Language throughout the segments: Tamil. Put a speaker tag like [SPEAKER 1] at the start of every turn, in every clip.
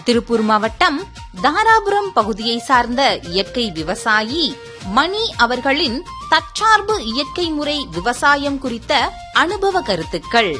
[SPEAKER 1] திருப்பூர் மாவட்டம் தாராபுரம் பகுதியை சார்ந்த இயற்கை விவசாயி மணி அவர்களின் தற்சார்பு இயற்கை முறை விவசாயம் குறித்த அனுபவ கருத்துக்கள்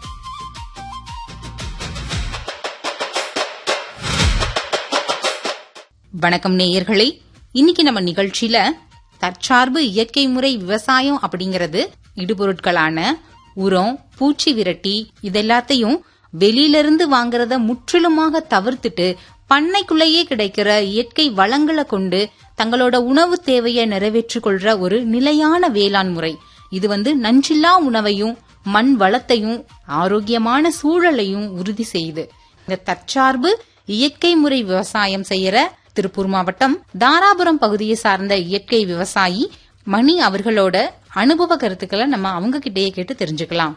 [SPEAKER 1] வணக்கம் நேயர்களே இன்னைக்கு நம்ம நிகழ்ச்சியில தற்சார்பு இயற்கை முறை விவசாயம் அப்படிங்கறது இடுபொருட்களான உரம் பூச்சி விரட்டி இதெல்லாத்தையும் வெளியிலிருந்து வாங்குறத முற்றிலுமாக தவிர்த்துட்டு பண்ணைக்குள்ளேயே கிடைக்கிற இயற்கை வளங்களை கொண்டு தங்களோட உணவு தேவையை நிறைவேற்றிக் கொள்ற ஒரு நிலையான வேளாண் முறை இது வந்து நஞ்சில்லா உணவையும் மண் வளத்தையும் ஆரோக்கியமான சூழலையும் உறுதி செய்யுது இந்த தற்சார்பு இயற்கை முறை விவசாயம் செய்யற திருப்பூர் மாவட்டம் தாராபுரம் பகுதியை சார்ந்த இயற்கை விவசாயி மணி அவர்களோட அனுபவ கருத்துக்களை நம்ம அவங்க கிட்டயே கேட்டு தெரிஞ்சுக்கலாம்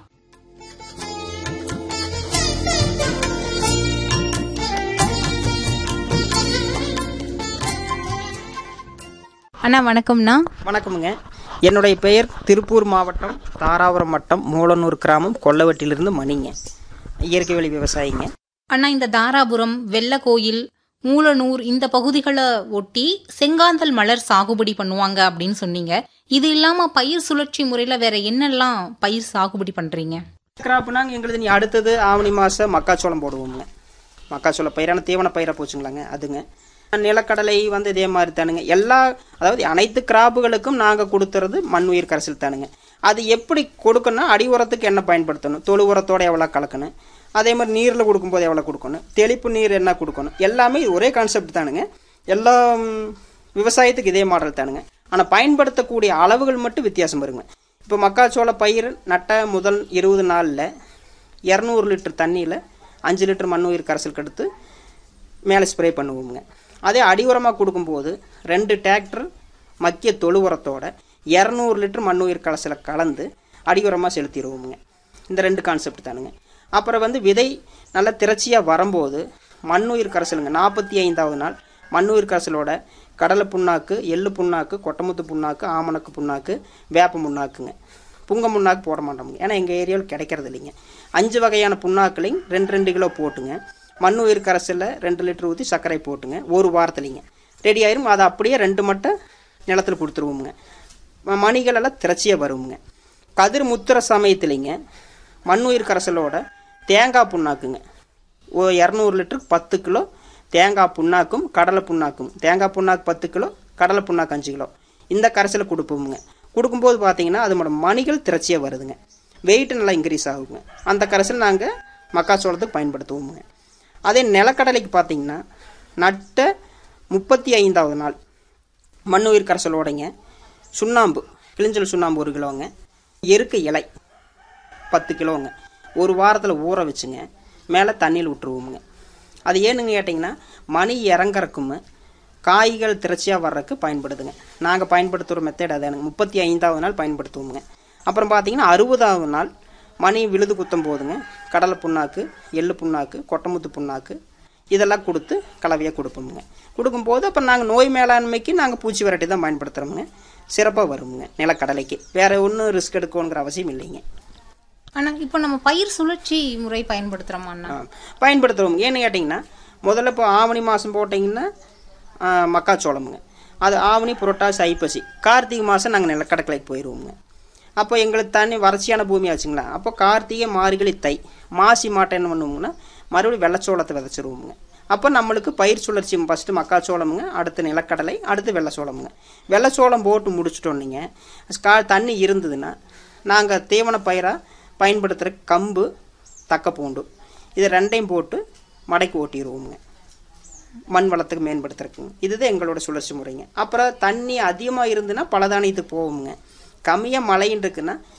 [SPEAKER 1] அண்ணா வணக்கம்ண்ணா
[SPEAKER 2] வணக்கமுங்க என்னுடைய பெயர் திருப்பூர் மாவட்டம் தாராபுரம் வட்டம் மூலனூர் கிராமம் கொல்லவட்டிலிருந்து மணிங்க இயற்கை வழி விவசாயிங்க
[SPEAKER 1] அண்ணா இந்த தாராபுரம் வெள்ளக்கோயில் மூலனூர் இந்த பகுதிகளை ஒட்டி செங்காந்தல் மலர் சாகுபடி பண்ணுவாங்க அப்படின்னு சொன்னீங்க இது இல்லாம பயிர் சுழற்சி முறையில வேற என்னெல்லாம் பயிர் சாகுபடி பண்றீங்க
[SPEAKER 2] கிராப்னாங்க எங்களுது நீ அடுத்தது ஆவணி மாதம் மக்காச்சோளம் போடுவோங்க மக்காச்சோளம் பயிரான தீவன பயிரை போச்சுங்களாங்க அதுங்க நிலக்கடலை வந்து இதே மாதிரி தானுங்க எல்லா அதாவது அனைத்து கிராப்புகளுக்கும் நாங்கள் கொடுத்துறது மண் உயிர் கரைசல் தானுங்க அது எப்படி கொடுக்கணும் அடி உரத்துக்கு என்ன பயன்படுத்தணும் தொழு உரத்தோட எவ்வளோ கலக்கணும் அதே மாதிரி நீரில் கொடுக்கும்போது எவ்வளோ கொடுக்கணும் தெளிப்பு நீர் என்ன கொடுக்கணும் எல்லாமே இது ஒரே கான்செப்ட் தானுங்க எல்லா ம், விவசாயத்துக்கு இதே மாடல் தானுங்க ஆனால் பயன்படுத்தக்கூடிய அளவுகள் மட்டும் வித்தியாசம் வருங்க இப்போ மக்காச்சோள பயிர் நட்ட முதல் இருபது நாளில் இரநூறு லிட்டர் தண்ணியில் அஞ்சு லிட்டர் மண் உயிர் கரைசல் கெடுத்து மேலே ஸ்ப்ரே பண்ணுவோங்க அதே அடி உரமாக கொடுக்கும்போது ரெண்டு டிராக்டர் மக்கிய தொழு உரத்தோட இரநூறு லிட்டர் மண் உயிர் கரைசலை கலந்து அடி உரமாக செலுத்திடுவோமுங்க இந்த ரெண்டு கான்செப்ட் தானுங்க அப்புறம் வந்து விதை நல்லா திரட்சியாக வரும்போது மண் உயிர் கரைசலுங்க நாற்பத்தி ஐந்தாவது நாள் மண் உயிர் கரைசலோட கடலை புண்ணாக்கு எள்ளு புண்ணாக்கு கொட்டமுத்து புண்ணாக்கு ஆமணக்கு புண்ணாக்கு வேப்ப புண்ணாக்குங்க புங்க புண்ணாக்கு போட மாட்டோமுங்க ஏன்னா எங்கள் ஏரியாவில் கிடைக்கிறது இல்லைங்க அஞ்சு வகையான புண்ணாக்குலையும் ரெண்டு ரெண்டு கிலோ போட்டுங்க மண் உயிர் கரைசலில் ரெண்டு லிட்டர் ஊற்றி சர்க்கரை போட்டுங்க ஒரு வாரத்துலிங்க ரெடி ஆயிரும் அதை அப்படியே ரெண்டு மட்டை நிலத்தில் கொடுத்துருவோமுங்க ம- மணிகள் எல்லாம் திரச்சியாக வருவோங்க கதிர் முத்துற சமயத்துலிங்க மண் உயிர் கரைசலோட தேங்காய் புண்ணாக்குங்க ஓ இரநூறு லிட்டருக்கு பத்து கிலோ தேங்காய் புண்ணாக்கும் கடலை புண்ணாக்கும் தேங்காய் புண்ணாக்கு பத்து கிலோ கடலை புண்ணாக்கு அஞ்சு கிலோ இந்த கரைசலை கொடுப்போமுங்க கொடுக்கும்போது பார்த்தீங்கன்னா அதோட மணிகள் திரச்சியாக வருதுங்க வெயிட் நல்லா இன்க்ரீஸ் ஆகுங்க அந்த கரைசல் நாங்கள் மக்காச்சோளத்துக்கு பயன்படுத்துவோமுங்க அதே நிலக்கடலைக்கு பார்த்தீங்கன்னா நட்ட முப்பத்தி ஐந்தாவது நாள் மண் உயிர் கரைசலோடைங்க சுண்ணாம்பு கிளிஞ்சல் சுண்ணாம்பு ஒரு கிலோங்க எருக்க இலை பத்து கிலோங்க ஒரு வாரத்தில் ஊற வச்சுங்க மேலே தண்ணியில் விட்டுருவோமுங்க அது ஏனுங்க கேட்டிங்கன்னா மணி இறங்கறக்கும் காய்கள் திரச்சியாக வர்றதுக்கு பயன்படுதுங்க நாங்கள் பயன்படுத்துகிற மெத்தட் அதானுங்க முப்பத்தி ஐந்தாவது நாள் பயன்படுத்துவோமுங்க அப்புறம் பார்த்தீங்கன்னா அறுபதாவது நாள் மணி விழுது குத்தும் போதுங்க கடலை புண்ணாக்கு எள்ளு புண்ணாக்கு கொட்டமுத்து புண்ணாக்கு இதெல்லாம் கொடுத்து கலவையாக கொடுப்போமுங்க கொடுக்கும்போது அப்புறம் நாங்கள் நோய் மேலாண்மைக்கு நாங்கள் பூச்சி விரட்டி தான் பயன்படுத்துகிறோமுங்க சிறப்பாக வருமுங்க நிலக்கடலைக்கு வேறு ஒன்றும் ரிஸ்க் எடுக்கணுங்கிற அவசியம் இல்லைங்க
[SPEAKER 1] ஆனா இப்போ நம்ம பயிர் சுழற்சி முறை பயன்படுத்துறோமா அண்ணா
[SPEAKER 2] ஆ, பயன்படுத்துவோம் ஏன்னு கேட்டிங்கன்னா முதல்ல இப்போ ஆவணி மாதம் போட்டிங்கன்னா ஆ, மக்காச்சோளமுங்க அது ஆவணி புரட்டாசி ஐப்பசி கார்த்திகை மாதம் நாங்கள் நிலக்கடற்கலைக்கு போயிடுவோங்க அப்போ எங்களுக்கு தண்ணி வறட்சியான பூமி ஆச்சுங்களா அப்போ கார்த்திகை மார்கழி தை மாசி மாட்டை என்ன பண்ணுவோங்கன்னா மறுபடியும் வெள்ளச்சோளத்தை விதைச்சிருவோமுங்க அப்போ நம்மளுக்கு பயிர் சுழற்சி ஃபஸ்ட்டு மக்காச்சோளமுங்க அடுத்து நிலக்கடலை அடுத்து வெள்ளச்சோளமுங்க வெள்ளச்சோளம் போட்டு முடிச்சிட்டோன்னீங்க கா தண்ணி இருந்ததுன்னா நாங்கள் தீவன பயிராக பயன்படுத்துகிற கம்பு தக்கப்பூண்டு இது ரெண்டையும் போட்டு மடக்கி ஓட்டிடுவோமுங்க மண் வளத்துக்கு மேம்படுத்துறதுக்குங்க இதுதான் எங்களோட சுழற்சி முறைங்க அப்புறம் தண்ணி அதிகமாக இருந்துன்னா பலதானியத்துக்கு போவோமுங்க கம்மியாக மழைன்னு இருக்குன்னா